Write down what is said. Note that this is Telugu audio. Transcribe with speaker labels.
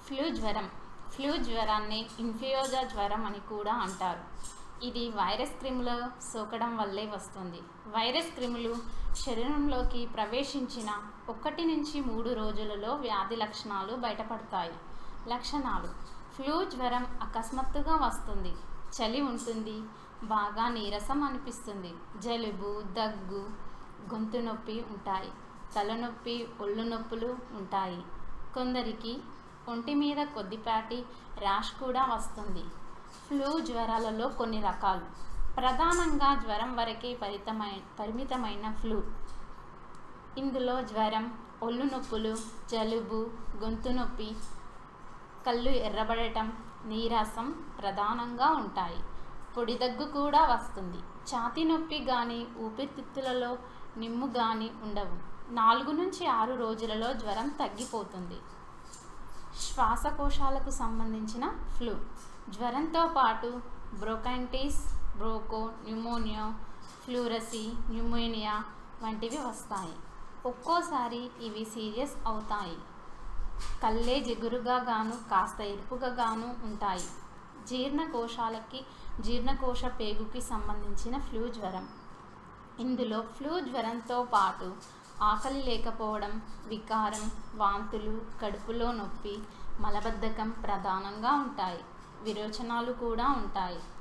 Speaker 1: ఫ్లూ జ్వరం ఫ్లూ జ్వరాన్ని ఇన్ఫ్లుయెంజా జ్వరం అని కూడా అంటారు ఇది వైరస్ క్రిములు సోకడం వల్లే వస్తుంది వైరస్ క్రిములు శరీరంలోకి ప్రవేశించిన ఒకటి నుంచి మూడు రోజులలో వ్యాధి లక్షణాలు బయటపడతాయి లక్షణాలు ఫ్లూ జ్వరం అకస్మాత్తుగా వస్తుంది చలి ఉంటుంది బాగా నీరసం అనిపిస్తుంది జలుబు దగ్గు గొంతు నొప్పి ఉంటాయి తలనొప్పి ఒళ్ళు నొప్పులు ఉంటాయి కొందరికి ఒంటి మీద కొద్దిపాటి ర్యాష్ కూడా వస్తుంది ఫ్లూ జ్వరాలలో కొన్ని రకాలు ప్రధానంగా జ్వరం వరకే పరితమై పరిమితమైన ఫ్లూ ఇందులో జ్వరం ఒళ్ళు నొప్పులు జలుబు గొంతు నొప్పి కళ్ళు ఎర్రబడటం నీరసం ప్రధానంగా ఉంటాయి పొడి దగ్గు కూడా వస్తుంది ఛాతీ నొప్పి కానీ ఊపిరితిత్తులలో నిమ్ము కానీ ఉండవు నాలుగు నుంచి ఆరు రోజులలో జ్వరం తగ్గిపోతుంది శ్వాసకోశాలకు సంబంధించిన ఫ్లూ జ్వరంతో పాటు బ్రోకైంటిస్ బ్రోకో న్యూమోనియా ఫ్లూరసీ న్యూమోనియా వంటివి వస్తాయి ఒక్కోసారి ఇవి సీరియస్ అవుతాయి కళ్ళే జిగురుగా గాను కాస్త ఎరుపుగా గాను ఉంటాయి జీర్ణకోశాలకి జీర్ణకోశ పేగుకి సంబంధించిన ఫ్లూ జ్వరం ఇందులో ఫ్లూ జ్వరంతో పాటు ఆకలి లేకపోవడం వికారం వాంతులు కడుపులో నొప్పి మలబద్ధకం ప్రధానంగా ఉంటాయి విరోచనాలు కూడా ఉంటాయి